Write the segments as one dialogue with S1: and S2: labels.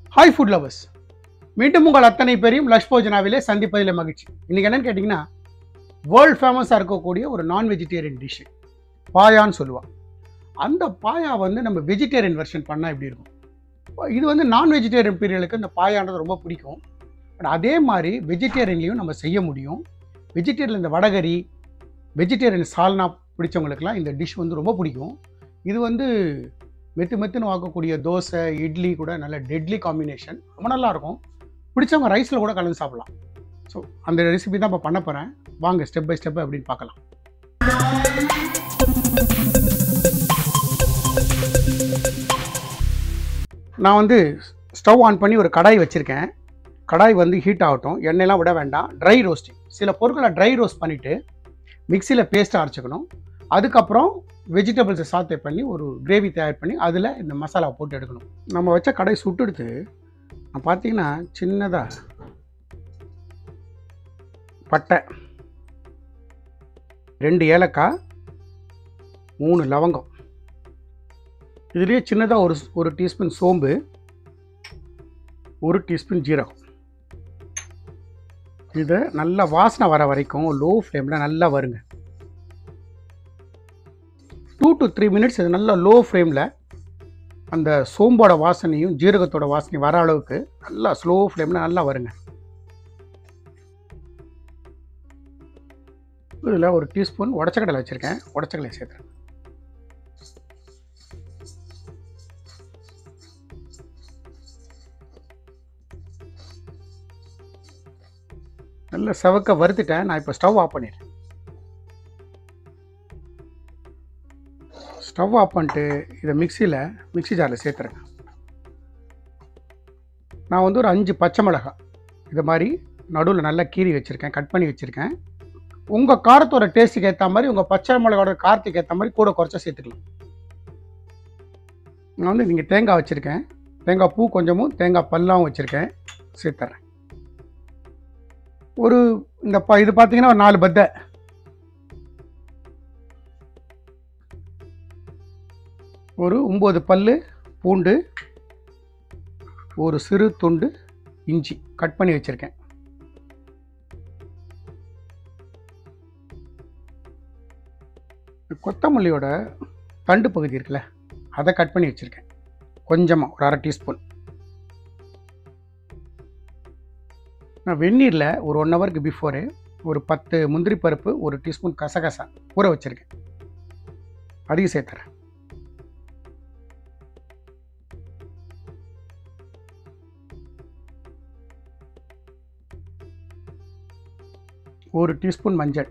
S1: hi food lovers மீண்டும் உங்கள் அத்தனை பேரையும் லஷ் போஜனாவிலே சந்திப்பதில் மகிழ்ச்சி இன்னைக்கு என்னன்னு கேட்டிங்கன்னா வேர்ல்ட் ஃபேமஸாக இருக்கக்கூடிய ஒரு நான் வெஜிடேரியன் டிஷ்ஷு பாயான்னு சொல்லுவாள் அந்த பாயா வந்து நம்ம வெஜிடேரியன் வெர்ஷன் பண்ணால் எப்படி இருக்கும் இது வந்து நான் வெஜிடேரியன் பீரியலுக்கு இந்த பாயான்றது ரொம்ப பிடிக்கும் பட் அதே மாதிரி வெஜிடேரியன்லேயும் நம்ம செய்ய முடியும் வெஜிடேரியன் இந்த வடகரி வெஜிடேரியன் சால்னா பிடிச்சவங்களுக்குலாம் இந்த டிஷ் வந்து ரொம்ப பிடிக்கும் இது வந்து மெத்து மெத்துன்னு வாக்கக்கூடிய தோசை இட்லி கூட நல்ல டெட்லி காம்பினேஷன் ரொம்ப நல்லா இருக்கும் பிடிச்சவங்க ரைஸில் கூட கலந்து சாப்பிடலாம் ஸோ அந்த ரெசிபி தான் இப்போ பண்ண போகிறேன் வாங்க ஸ்டெப் பை ஸ்டெப் அப்படின்னு பார்க்கலாம் நான் வந்து ஸ்டவ் ஆன் பண்ணி ஒரு கடாய் வச்சுருக்கேன் கடாய் வந்து ஹீட் ஆகட்டும் எண்ணெயெல்லாம் விட வேண்டாம் ட்ரை ரோஸ்டிங் சில பொருட்களை ட்ரை ரோஸ்ட் பண்ணிவிட்டு மிக்சியில் பேஸ்ட்டாக அரைச்சிக்கணும் அதுக்கப்புறம் வெஜிடபிள்ஸை சாத்தே பண்ணி ஒரு கிரேவி தயார் பண்ணி அதில் இந்த மசாலா போட்டு எடுக்கணும் நம்ம வச்ச கடை சுட்டெடுத்து நான் பார்த்தீங்கன்னா சின்னதாக பட்டை ரெண்டு ஏலக்காய் மூணு லவங்கம் இதுலேயே சின்னதாக ஒரு ஒரு டீஸ்பூன் சோம்பு ஒரு டீஸ்பூன் ஜீரகம் இதை நல்லா வாசனை வர வரைக்கும் லோ ஃப்ளேமில் நல்லா வருங்க டூ டு த்ரீ மினிட்ஸ் இது நல்லா லோ ஃப்ளேமில் அந்த சோம்போட வாசனையும் ஜீரகத்தோட வாசனையும் வர அளவுக்கு நல்லா ஸ்லோ ஃப்ளேமில் நல்லா வருங்க இதில் ஒரு டீஸ்பூன் உடச்சக்கடலை வச்சுருக்கேன் உடச்சக்கடலை சேர்த்துறேன் நல்ல செவக்க வறுத்துட்டேன் நான் இப்போ ஸ்டவ் ஆஃப் பண்ணிடுறேன் ஸ்டவ் ஆஃப் பண்ணிட்டு இதை மிக்சியில் மிக்ஸி ஜாரில் சேர்த்துறேங்க நான் வந்து ஒரு அஞ்சு பச்சை மிளகாய் இதை மாதிரி நடுவில் நல்லா கீறி வச்சுருக்கேன் கட் பண்ணி வச்சுருக்கேன் உங்கள் காரத்தோட டேஸ்ட்டுக்கு ஏற்ற மாதிரி உங்கள் பச்சை மிளகாவோட காரத்துக்கு ஏற்ற மாதிரி கூட குறைச்சா சேர்த்துக்கலாம் நான் வந்து நீங்கள் தேங்காய் வச்சுருக்கேன் தேங்காய் பூ கொஞ்சமும் தேங்காய் பல்லாவும் வச்சுருக்கேன் சேர்த்துறேன் ஒரு இந்த ப இது பார்த்தீங்கன்னா ஒரு நாலு பத்தை ஒரு ஒம்பது பல் பூண்டு ஒரு சிறு துண்டு இஞ்சி கட் பண்ணி வச்சுருக்கேன் கொத்தமல்லியோட தண்டு பகுதி இருக்குல்ல அதை கட் பண்ணி வச்சுருக்கேன் கொஞ்சமாக ஒரு அரை டீஸ்பூன் நான் வெந்நீரில் ஒரு ஒன் ஹவருக்கு பிஃபோரு ஒரு பத்து முந்திரி பருப்பு ஒரு டீஸ்பூன் கசகசா ஊற வச்சுருக்கேன் அதையும் சேர்த்துறேன் ஒரு டீஸ்பூன் மஞ்சள்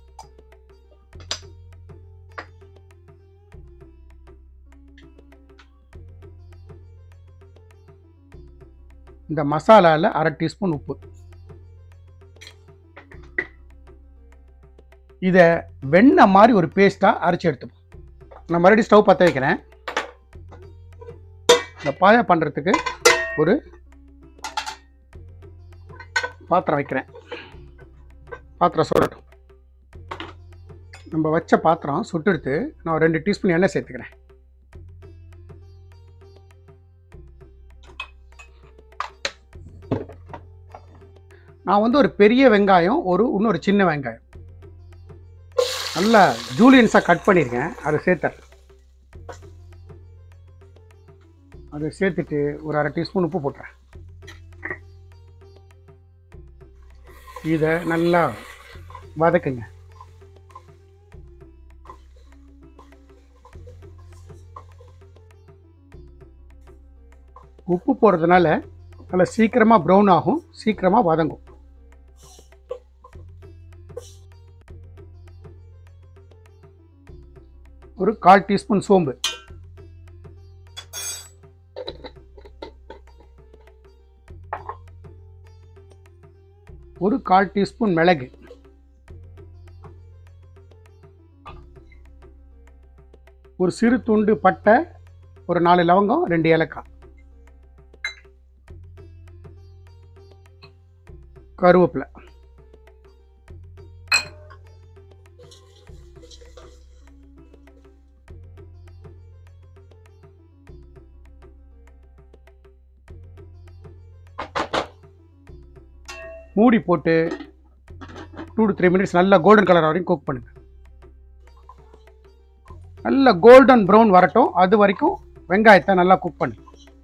S1: இந்த மசாலாவில் அரை டீஸ்பூன் உப்பு இதை வெண்ணெய் மாதிரி ஒரு பேஸ்ட்டாக அரைச்சி எடுத்துப்போம் நான் மறுபடியும் ஸ்டவ் பற்ற வைக்கிறேன் இந்த பாயா பண்ணுறதுக்கு ஒரு பாத்திரம் வைக்கிறேன் பாத்திரம் சுடட்டும் நம்ம வச்ச பாத்திரம் சுட்டெடுத்து நான் ஒரு ரெண்டு டீஸ்பூன் எண்ணெய் சேர்த்துக்கிறேன் நான் வந்து ஒரு பெரிய வெங்காயம் ஒரு இன்னொரு சின்ன வெங்காயம் நல்லா ஜூலியன்ஸாக கட் பண்ணியிருக்கேன் அதை சேர்த்துறேன் அதை சேர்த்துட்டு ஒரு அரை டீஸ்பூன் உப்பு போட்டுறேன் இதை நல்லா வதக்குங்க உப்பு போடுறதுனால நல்லா சீக்கிரமாக ப்ரௌன் ஆகும் சீக்கிரமாக வதங்கும் ஒரு கால் டீஸ்பூன் சோம்பு ஒரு கால் டீஸ்பூன் மிளகு ஒரு சிறு துண்டு பட்டை ஒரு நாலு லவங்கம் ரெண்டு ஏலக்காய் கருவேப்பிலை மூடி போட்டு டூ டு த்ரீ மினிட்ஸ் நல்லா கோல்டன் கலர் வரைக்கும் குக் பண்ணுங்க நல்ல கோல்டன் ப்ரௌன் வரட்டும் அது வரைக்கும் வெங்காயத்தை நல்லா குக் பண்ணு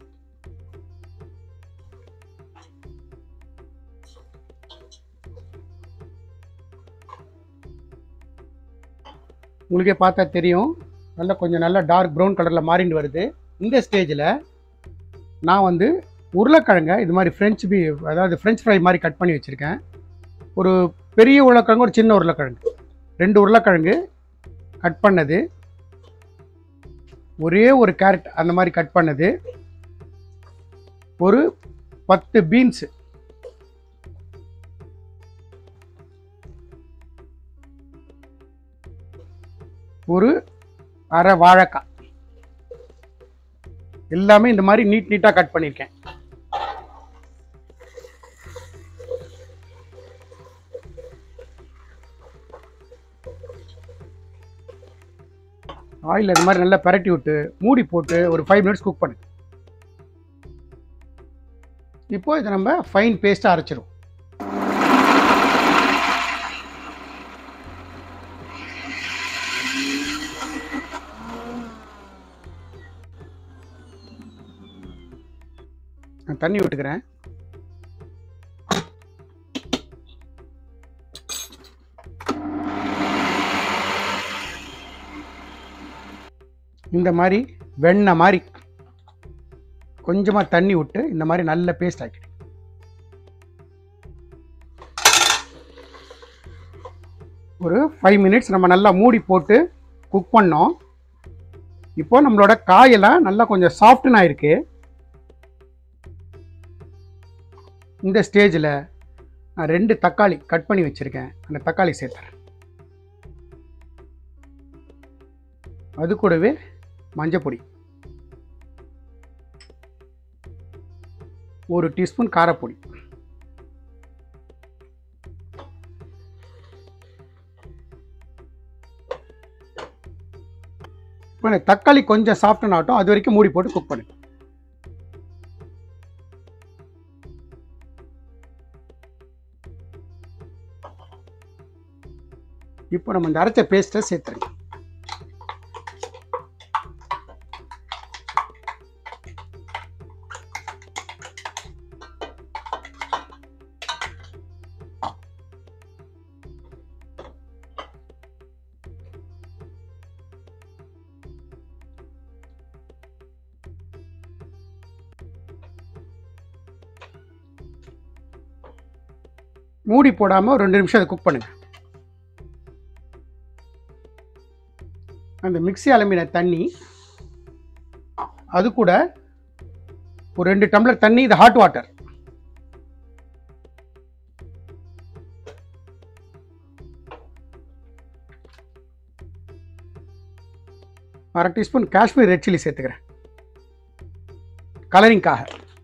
S1: உங்களுக்கே பார்த்தா தெரியும் நல்லா கொஞ்சம் நல்லா டார்க் ப்ரௌன் கலரில் மாறிட்டு வருது இந்த ஸ்டேஜில் நான் வந்து உருளைக்கிழங்க இது மாதிரி ஃப்ரெஞ்ச் பீ அதாவது ஃப்ரெஞ்ச் ஃப்ரை மாதிரி கட் பண்ணி வச்சுருக்கேன் ஒரு பெரிய உருளைக்கிழங்கு ஒரு சின்ன உருளைக்கிழங்கு ரெண்டு உருளைக்கிழங்கு கட் பண்ணது ஒரே ஒரு கேரட் அந்த மாதிரி கட் பண்ணது ஒரு பத்து பீன்ஸு ஒரு அரை வாழைக்காய் எல்லாமே இந்த மாதிரி நீட் நீட்டாக கட் பண்ணியிருக்கேன் ஆயில் அது மாதிரி நல்லா பரட்டி விட்டு மூடி போட்டு ஒரு ஃபைவ் மினிட்ஸ் குக் பண்ணு இப்போ இதை நம்ம ஃபைன் பேஸ்ட்டாக அரைச்சிரும் நான் தண்ணி விட்டுக்கிறேன் இந்த மாதிரி வெண்ணெய் மாதிரி கொஞ்சமாக தண்ணி விட்டு இந்த மாதிரி நல்ல பேஸ்ட் ஆக்கிடு ஒரு ஃபைவ் மினிட்ஸ் நம்ம நல்லா மூடி போட்டு குக் பண்ணோம் இப்போ நம்மளோட காயெல்லாம் நல்லா கொஞ்சம் சாஃப்ட்னு ஆயிருக்கு இந்த ஸ்டேஜில் நான் ரெண்டு தக்காளி கட் பண்ணி வச்சுருக்கேன் அந்த தக்காளி சேர்த்துறேன் அது கூடவே மஞ்சப்பொடி ஒரு டீஸ்பூன் காரப்பொடி இப்போ இந்த தக்காளி கொஞ்சம் சாஃப்டன் ஆகட்டும் அது வரைக்கும் மூடி போட்டு குக் பண்ணுங்க இப்போ நம்ம இந்த அரைச்ச பேஸ்ட்டை சேர்த்துருங்க மூடி போடாமல் ஒரு ரெண்டு நிமிஷம் அதை குக் பண்ணுங்க அந்த மிக்ஸி அலம்பின தண்ணி அது கூட ஒரு ரெண்டு டம்ளர் தண்ணி இது ஹாட் வாட்டர் அரை டீஸ்பூன் காஷ்மீர் ரெட் சில்லி சேர்த்துக்கிறேன் கலரிங்காக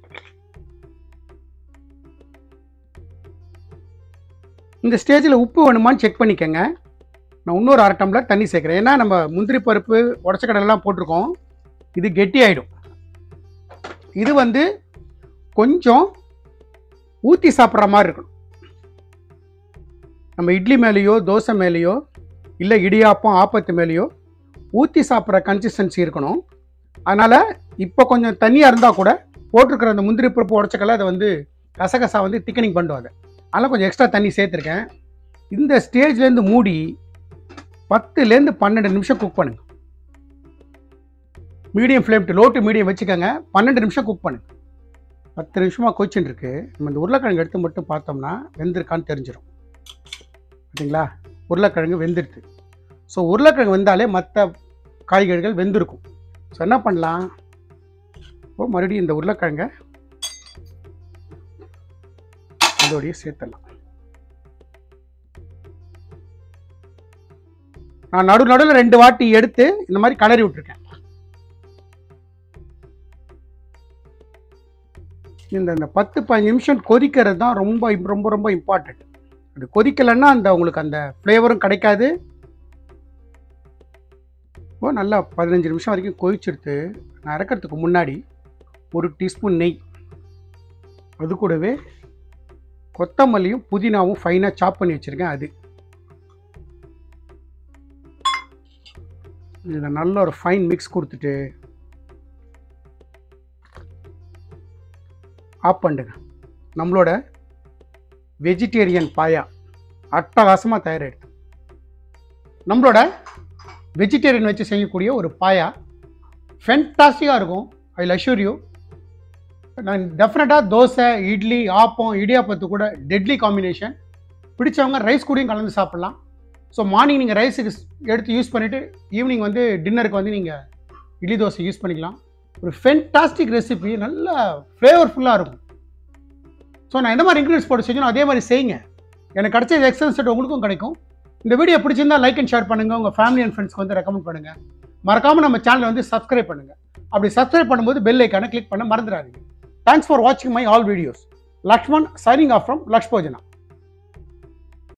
S1: இந்த ஸ்டேஜில் உப்பு வேணுமான்னு செக் பண்ணிக்கோங்க நான் இன்னொரு அரை டம்ளர் தண்ணி சேர்க்குறேன் ஏன்னா நம்ம முந்திரி பருப்பு உடச்சக்கடலாம் போட்டிருக்கோம் இது கெட்டி ஆகிடும் இது வந்து கொஞ்சம் ஊற்றி சாப்பிட்ற மாதிரி இருக்கணும் நம்ம இட்லி மேலேயோ தோசை மேலேயோ இல்லை இடியாப்பம் ஆப்பத்து மேலேயோ ஊற்றி சாப்பிட்ற கன்சிஸ்டன்சி இருக்கணும் அதனால் இப்போ கொஞ்சம் தண்ணியாக இருந்தால் கூட போட்டிருக்கிற அந்த முந்திரி பருப்பு உடச்சக்கல அதை வந்து கசகசா வந்து திக்கனிங் பண்ணுவாங்க அதனால் கொஞ்சம் எக்ஸ்ட்ரா தண்ணி சேர்த்துருக்கேன் இந்த ஸ்டேஜ்லேருந்து மூடி பத்துலேருந்து பன்னெண்டு நிமிஷம் குக் பண்ணுங்க medium flame to low to medium வச்சுக்கோங்க பன்னெண்டு நிமிஷம் குக் பண்ணுங்க பத்து நிமிஷமாக கொச்சின்னு இருக்கு நம்ம இந்த உருளைக்கிழங்கு எடுத்து மட்டும் பார்த்தோம்னா வெந்திருக்கான்னு தெரிஞ்சிடும் பார்த்தீங்களா உருளைக்கிழங்கு வெந்துடுது ஸோ உருளைக்கிழங்கு வெந்தாலே மற்ற காய்கறிகள் வெந்திருக்கும் ஸோ என்ன பண்ணலாம் இப்போ மறுபடியும் இந்த உருளைக்கிழங்கை அதோடய சேர்த்துடலாம் நான் நடு நடுவில் ரெண்டு வாட்டி எடுத்து இந்த மாதிரி கலரி விட்டுருக்கேன் இந்த இந்த பத்து பதினஞ்சு நிமிஷம் கொதிக்கிறது தான் ரொம்ப ரொம்ப ரொம்ப இம்பார்ட்டண்ட் அது கொதிக்கலைன்னா அந்த உங்களுக்கு அந்த ஃப்ளேவரும் கிடைக்காது இப்போ நல்லா பதினஞ்சு நிமிஷம் வரைக்கும் கொதிச்செடுத்து நான் இறக்கிறதுக்கு முன்னாடி ஒரு டீஸ்பூன் நெய் அது கூடவே கொத்தமல்லியும் புதினாவும் ஃபைனாக சாப் பண்ணி வச்சுருக்கேன் அது இதில் நல்ல ஒரு ஃபைன் மிக்ஸ் கொடுத்துட்டு ஆஃப் பண்ணுங்க நம்மளோட வெஜிடேரியன் பாயா அட்டகாசமாக தயாராகிடுது நம்மளோட வெஜிடேரியன் வச்சு செய்யக்கூடிய ஒரு பாயா ஃபென்டாஸ்டிக்காக இருக்கும் ஐ அஷ்யூர் யூ நான் டெஃபினட்டாக தோசை இட்லி ஆப்பம் இடியாப்பத்து கூட டெட்லி காம்பினேஷன் பிடிச்சவங்க ரைஸ் கூடயும் கலந்து சாப்பிட்லாம் ஸோ மார்னிங் நீங்கள் ரைஸுக்கு எடுத்து யூஸ் பண்ணிவிட்டு ஈவினிங் வந்து டின்னருக்கு வந்து நீங்கள் இட்லி தோசை யூஸ் பண்ணிக்கலாம் ஒரு ஃபென்டாஸ்டிக் ரெசிபி நல்ல ஃப்ளேவர்ஃபுல்லாக இருக்கும் ஸோ நான் எந்த மாதிரி இன்க்ரீடியன்ஸ் போட்டு செஞ்சோம் அதே மாதிரி செய்யுங்க எனக்கு கிடைச்ச எக்ஸல் செட் உங்களுக்கும் கிடைக்கும் இந்த வீடியோ பிடிச்சிருந்தா லைக் அண்ட் ஷேர் பண்ணுங்கள் உங்கள் ஃபேமிலி அண்ட் ஃப்ரெண்ட்ஸ்க்கு வந்து ரெக்கமெண்ட் பண்ணுங்கள் மறக்காமல் நம்ம சேனலை வந்து சப்ஸ்கிரைப் பண்ணுங்கள் அப்படி சப்ஸ்கிரைப் பண்ணும்போது பெல் ஐக்கானை கிளிக் பண்ண மறந்துடாதீங்க தேங்க்ஸ் ஃபார் வாட்சிங் my all videos Lakshman signing off from லக்ஷ்போஜனா